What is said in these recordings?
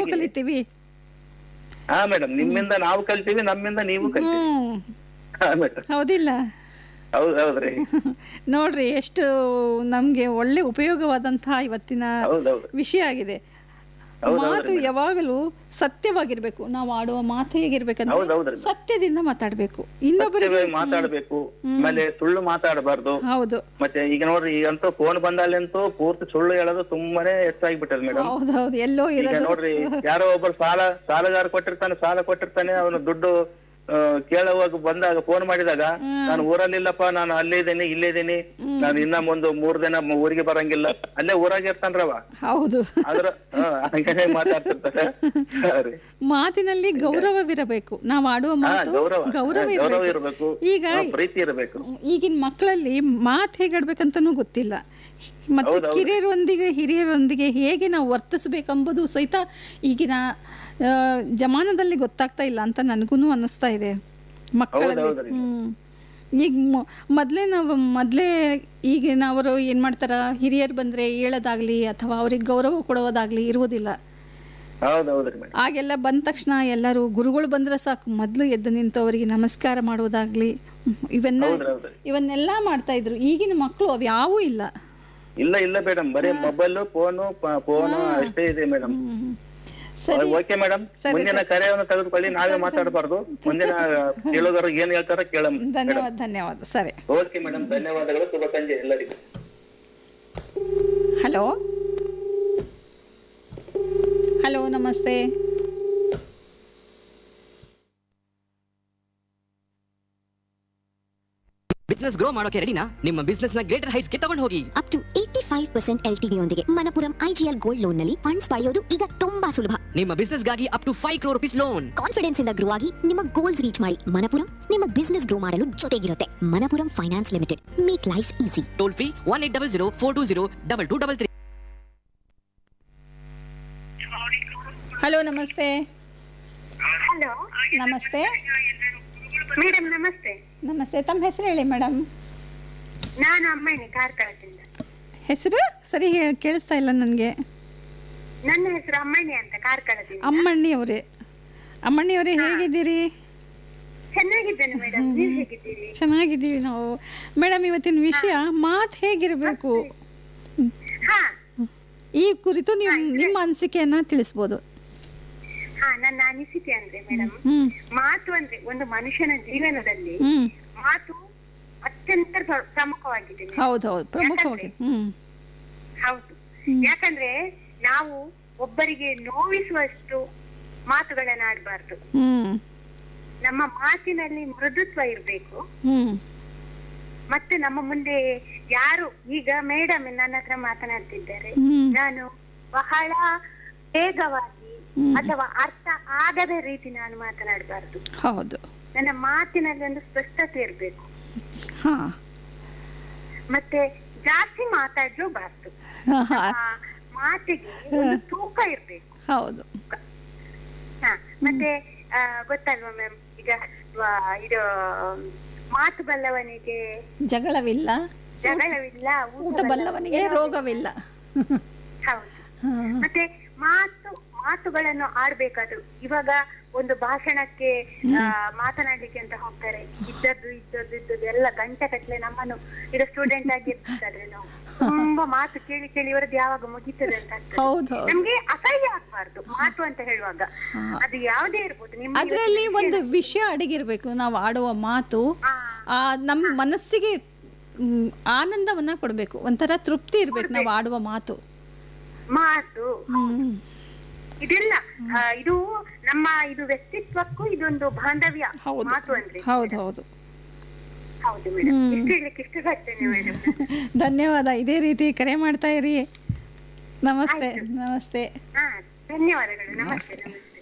ಹೀಗೆ. ಕಲಿತೀವಿ ಹಾ ಮೇಡಮ್ ನಿಮ್ಮಿಂದ ನಾವು ಕಲ್ತೀವಿ ನಮ್ಮಿಂದ ನೀವು ಕಲ್ತೀವಿ ಹ್ಮ್ ಹಾ ಮೇಡಮ್ ಹೌದಿಲ್ಲ ಹೌದ್ ಹೌದ್ರಿ ನೋಡ್ರಿ ಎಷ್ಟು ನಮ್ಗೆ ಒಳ್ಳೆ ಉಪಯೋಗವಾದಂತಹ ಇವತ್ತಿನ ಹೌದೌದು ವಿಷಯ ಆಗಿದೆ ಹೌದ್ ಮಾತು ಹೌದ್ರಿ ಯಾವಾಗಲೂ ಸತ್ಯವಾಗಿರ್ಬೇಕು ನಾವು ಆಡುವ ಮಾತು ಹೇಗಿರ್ಬೇಕಂದ್ರೆ ಹೌದೌದ್ರಿ ಸತ್ಯದಿಂದ ಮಾತಾಡ್ಬೇಕು ಇನ್ನೊಬ್ಬರಿಗೆ ಸತ್ಯವಾಗಿ ಮಾತಾಡ್ಬೇಕು ಆಮೇಲೆ ಸುಳ್ಳು ಮಾತಾಡಬಾರ್ದು ಹೌದು ಮತ್ತೆ ಈಗ ನೋಡ್ರಿ ಈಗಂತೂ ಫೋನ್ ಬಂದಾಲಂತೂ ಪೂರ್ತಿ ಸುಳ್ಳು ಹೇಳೋದು ತುಂಬಾನೇ ಹೆಚ್ಚಾಗ್ಬಿಟ್ಟದ ಮೇಡಮ್ ಹೌದೌದು ಎಲ್ಲೋ ಈಗ ಇರೋದು ನೋಡ್ರಿ ಯಾರೋ ಒಬ್ಬರು ಸಾಲ ಸಾಲಗಾರ ಕೊಟ್ಟಿರ್ತಾನೆ ಸಾಲ ಕೊಟ್ಟಿರ್ತಾನೆ ಅವನು ದುಡ್ಡು ಆ, ಕೇಳುವಾಗ ಬಂದಾಗ ಫೋನ್ ಮಾಡಿದಾಗ ನಾನು ಊರಲ್ಲಿಲ್ಲಪ್ಪ ನಾನು ಅಲ್ಲೇ ಇದ್ದೀನಿ ಇಲ್ಲೇ ಇದ್ದೀನಿ ನಾನು ಇನ್ನ ಒಂದು ಮೂರ್ ದಿನ ಮ- ಊರಿಗೆ ಬರಂಗಿಲ್ಲ ಅಲ್ಲೇ ಊರಾಗ ಇರ್ತಾನ್ರವ ಹೌದು ಆದ್ರ ಹಾ, ಹಂಗನೇ ಮಾತಾಡ್ತಿರ್ತಾರೆ ಹಾ ರೀ. ಮಾತಿನಲ್ಲಿ ಗೌರವವಿರಬೇಕು ನಾವು ಆಡುವ ಹಾ ಮಾತು ಗೌರವ ಗೌರವ ಹಾ, ಗೌರವ ಇರಬೇಕು ಇರ್ಬೇಕು ಈಗ ಹಾ, ಪ್ರೀತಿ ಇರಬೇಕು ಈಗಿನ ಮಕ್ಕಳಲ್ಲಿ ಮಾತು ಹೇಗಾಡ್ಬೇಕಂತನೂ ಗೊತ್ತಿಲ್ಲ ಮತ್ತೆ ಹೌದೌದು. ಕಿರಿಯರೊಂದಿಗೆ ಹಿರಿಯರೊಂದಿಗೆ ಹೇಗೆ ನಾವು ವರ್ತಿಸ್ಬೇಕೆಂಬುದು ಸಹಿತ ಈಗಿನ ಆ, ಜಮಾನದಲ್ಲಿ ಗೊತ್ತಾಗ್ತಾ ಇಲ್ಲ ಅಂತ ನನಗೂ ಅನ್ನಿಸ್ತಾ ಇದೆ ಮಕ್ಕಳಲ್ಲಿ ಹೌದೌದ್ರಿ. ಹ್ಮ್ ಈಗ ಮ- ಮೊದ್ಲೇ ನಾವು ಮೊದಲೇ ಈಗಿನವರು ಏನು ಮಾಡ್ತಾರ ಹಿರಿಯರು ಬಂದರೆ ಹೇಳೋದಾಗ್ಲಿ ಅಥವಾ ಅವ್ರಿಗೆ ಗೌರವ ಕೊಡೋದಾಗ್ಲಿ ಇರುವುದಿಲ್ಲ ಹೌದೌದ್ರಿ ಮೇಡಮ್ ಆಗೆಲ್ಲ ಬಂದ ತಕ್ಷಣ ಎಲ್ಲರೂ ಗುರುಗಳು ಬಂದ್ರೆ ಸಾಕು ಮೊದಲು ಎದ್ದು ನಿಂತು ಅವರಿಗೆ ನಮಸ್ಕಾರ ಮಾಡೋದಾಗ್ಲಿ ಹ್ಮ್, ಇವನ್ನ ಹೌದ್ರಿ ಹೌದ್ರಿ ಇವನ್ನೆಲ್ಲ ಮಾಡ್ತಾ ಇದ್ರು ಈಗಿನ ಮಕ್ಕಳು ಅವ್ಯಾವೂ ಇಲ್ಲ ಇಲ್ಲ ಇಲ್ಲ ಮೇಡಮ್ ಬರೀ ಮೊಬೈಲ್ ಫೋನು ಫೋನು ಅಷ್ಟೇ ಇದೆ ಮೇಡಮ್ ಹ್ಮ್. ಸರಿ ಓಕೆ ಮೇಡಮ್ ಸರಿ, ಮುಂದಿನ ಕರೆಯನ್ನು ತೆಗೆದುಕೊಳ್ಳಿ ನಾವೇ ಮಾತಾಡಬಾರ್ದು ಮುಂದಿನ ಕೇಳೋದವ್ರು ಏನ್ ಹೇಳ್ತಾರ ಕೇಳಮ್ ಧನ್ಯವಾದ ಧನ್ಯವಾದ ಸರಿ ಓಕೆ ಮೇಡಮ್ ಧನ್ಯವಾದಗಳು ಶುಭ ಸಂಜೆ ಎಲ್ಲರಿಗೂ ಹಲೋ ಹಲೋ ನಮಸ್ತೆ ಬಿಸ್ನೆಸ್ ಗ್ರೋ ಮಾಡೋಕೆ ರೆಡಿನಾ ನಿಮ್ಮ ಬಿಸ್ನೆಸ್ ನ ಗ್ರೇಟರ್ ಹೈಟ್ಸ್ ಗೆ ತಗೊಂಡು ಹೋಗಿ up to eighty five percent L T ಯೊಂದಿಗೆ ಮಣಪುರಂ ಐಜಿಎಲ್ ಗೋಲ್ಡ್ ಲೋನ್ ನಲ್ಲಿ ಫಂಡ್ಸ್ ಪಡೆಯೋದು ಈಗ ತುಂಬಾ ಸುಲಭ ನಿಮ್ಮ ಬಿಸ್ನೆಸ್ ಗಾಗಿ up to five crore rupees loan confidence ಇಂದ ಗ್ರೋ ಆಗಿ ನಿಮ್ಮ ಗೋಲ್ಸ್ ರೀಚ್ ಮಾಡಿ ಮಣಪುರಂ ನಿಮ್ಮ ಬಿಸ್ನೆಸ್ ಗ್ರೋ ಮಾಡಲು ಜೊತೆಗಿರುತ್ತೆ Manappuram finance limited make life easy toll free one eight double zero four two zero double two double three hello ನಮಸ್ತೆ hello ನಮಸ್ತೆ madam ನಮಸ್ತೆ ನಮಸ್ತೆ ತಮ್ಮ ಹೆಸರು ಹೇಳಿ ಮೇಡಮ್ ನಾನು ಅಮ್ಮಣ್ಣಿ ಕಾರ್ಕಳದಿಂದ ಹೆಸರು ಸರಿ ಹೇ- ಕೇಳಿಸ್ತಾ ಇಲ್ಲ ನನಗೆ ನನ್ನ ಹೆಸರು ಅಮ್ಮಣ್ಣಿ ಅಂತ ಕಾರ್ಕಳದಿಂದ ಅಮ್ಮಣ್ಣಿ ಅವರೇ ಅಮ್ಮಣ್ಣಿ ಅವರೇ ಹೇಗಿದ್ದೀರಿ ಚೆನ್ನಾಗಿದ್ದೇನೆ ಮೇಡಮ್ ನೀವು ಹೇಗಿದ್ದೀರಿ ಚೆನ್ನಾಗಿದ್ದೀವಿ ನಾವು ಮೇಡಮ್ ಇವತ್ತಿನ ವಿಷಯ ಮಾತು ಹೇಗಿರಬೇಕು ಹಾ ಈ ಕುರಿತು ನೀವು ನಿಮ್ಮ ಅನಿಸಿಕೆಯನ್ನ ತಿಳಿಸ್ಬೋದು ಹಾ ನನ್ನ ಅನಿಸಿಕೆ ಅಂದ್ರೆ ಮೇಡಮ್ ಹ್ಮ್ ಮಾತು ಅಂದ್ರೆ ಒಂದು ಮನುಷ್ಯನ ಜೀವನದಲ್ಲಿ ಹ್ಮ್ ಮಾತು ಅತ್ಯಂತ ಪ್ರ- ಪ್ರಮುಖವಾಗಿದೆ madam. ಹೌದು ಹೌದು ಪ್ರಮುಖವಾಗಿ ಹ್ಮ್ ಹೌದು ಯಾಕಂದ್ರೆ ನಾವು ಒಬ್ಬರಿಗೆ ನೋವಿಸುವಷ್ಟು ಮಾತುಗಳನ್ನ ಆಡ್ಬಾರ್ದು ಹ್ಮ್ ನಮ್ಮ ಮಾತಿನಲ್ಲಿ ಮೃದುತ್ವ ಇರ್ಬೇಕು ಹ್ಮ್ ಮತ್ತೆ ನಮ್ಮ ಮುಂದೆ ಯಾರು ಈಗ ಮೇಡಮ್ ನನ್ನ ಹತ್ರ ಮಾತನಾಡ್ತಿದ್ದಾರೆ ಹ್ಮ್ ನಾನು ಬಹಳ ವೇಗವಾಗಿ ಹ್ಮ್. ಅಥವಾ ಅರ್ಥ ಆಗದ ರೀತಿ ನಾನು ಮಾತನಾಡಬಾರ್ದು ಹೌದು ನನ್ನ ಮಾತಿನಲ್ಲಿ ಒಂದು ಸ್ಪಷ್ಟತೆ ಇರ್ಬೇಕು ಹಾ ಮತ್ತೆ ಜಾಸ್ತಿ ಮಾತಾಡ್ಲೂಬಾರ್ದು ಹಾ, ಹಾ. ಆ ಮಾತಿಗೆ ಒಂದು ತೂಕ ಇರ್ಬೇಕು ಹೌದು ಹ ಮತ್ತೆ ಆ, ಗೊತ್ತಲ್ವಾ ಮ್ಯಾಮ್ ಈಗ ಆ, ಇದು ಮಾತು ಬಲ್ಲವನಿಗೆ ಜಗಳವಿಲ್ಲ ಜಗಳವಿಲ್ಲ ಊಟ ಬಲ್ಲವನಿಗೆ ರೋಗವಿಲ್ಲ ಹೌದು ಹಾ. ಮತ್ತೆ ಮಾತು ಮಾತುಗಳನ್ನು ಆಡ್ಬೇಕಾದ್ರು ಇವಾಗ ಒಂದು ಭಾಷಣಕ್ಕೆ ಆ, ಮಾತನಾಡ್ಲಿಕ್ಕೆ ಅಂತ ಹೋಗ್ತಾರೆ ಇದ್ದದ್ದು ಇದ್ದದ್ದು ಇದ್ದದ್ದು ಎಲ್ಲ ಗಂಟೆ ಕಟ್ಲೆ ನಮ್ಮನ್ನು ಈಗ ಸ್ಟೂಡೆಂಟ್ ಆಗಿ ಇರ್ಬೇಕಾದ್ರೆ ನಾವು ತುಂಬಾ ಮಾತು ಕೇಳಿ ಕೇಳಿ ಇವರದ್ದು ಯಾವಾಗ ಮುಗೀತದೆ ಅಂತ ಆಗ್ತದೆ ಹೌದು ಹೌದು ನಮ್ಗೆ ಅಸಹ್ಯ ಆಗ್ಬಾರ್ದು ಮಾತು ಅಂತ ಹೇಳುವಾಗ ಅದು ಯಾವುದೇ ಇರ್ಬೋದು ನಿಮ್ಮ ಅದರಲ್ಲಿ ಒಂದು ವಿಷಯ ಅಡಗಿರ್ಬೇಕು ನಾವು ಆಡುವ ಮಾತು ಆ, ಆ ನಮ್ಮ ಮನಸ್ಸಿಗೆ ಮ್, ಆನಂದವನ್ನ ಕೊಡಬೇಕು ಒಂಥರ ತೃಪ್ತಿ ಇರ್ಬೇಕು ನಾವು ಆಡುವ ಮಾತು ಮಾತು ಹ್ಮ್ ಇದೆಲ್ಲ ಆ, ಇದು ನಮ್ಮ ಇದು ವ್ಯಕ್ತಿತ್ವಕ್ಕೂ ಇದೊಂದು ಬಾಂಧವ್ಯ ಹೌದು ಮಾತು ಅಂದ್ರೆ ಹೌದು ಹೌದು ಹೌದು ಮೇಡಮ್ ಹ್ಮ್. ಇಷ್ಟು ಹೇಳಲಿಕ್ಕೆ ಇಷ್ಟಪಡ್ತೇನೆ ಮೇಡಮ್ ಧನ್ಯವಾದ ಇದೇ ರೀತಿ ಕರೆ ಮಾಡ್ತಾ ಇರಿ ನಮಸ್ತೆ ನಮಸ್ತೆ ಹಾ ಧನ್ಯವಾದಗಳು ನಮಸ್ತೆ ನಮಸ್ತೆ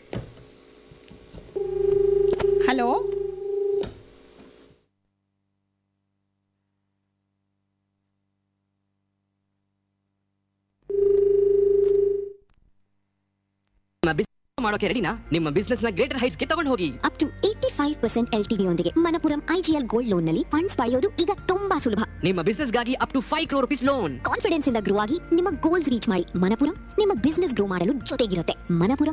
ಹಲೋ ನಿಮ್ಮ ಬಿಸ್ನೆಸ್ ಮಾಡೋಕೆ ರೆಡಿನಾ ನಿಮ್ಮ ಬಿಸ್ನೆಸ್ ನ ಗ್ರೇಟರ್ ಹೈಟ್ಸ್ ಗೆ ತಗೊಂಡು ಹೋಗಿ up to eighty five percent L T ಯೊಂದಿಗೆ ಮಣಪುರಂ ಐಜಿಎಲ್ ಗೋಲ್ಡ್ ಲೋನ್ ನಲ್ಲಿ ಫಂಡ್ಸ್ ಪಡೆಯೋದು ಈಗ ತುಂಬಾ ಸುಲಭ ನಿಮ್ಮ ಬಿಸ್ನೆಸ್ ಗಾಗಿ up to five crore rupees loan confidence ಇಂದ ಗ್ರೋ ಆಗಿ ನಿಮ್ಮ ಗೋಲ್ಸ್ ರೀಚ್ ಮಾಡಿ ಮಣಪುರಂ ನಿಮ್ಮ ಬಿಸ್ನೆಸ್ ಗ್ರೋ ಮಾಡಲು ಜೊತೆಗಿರುತ್ತೆ ಮಣಪುರಂ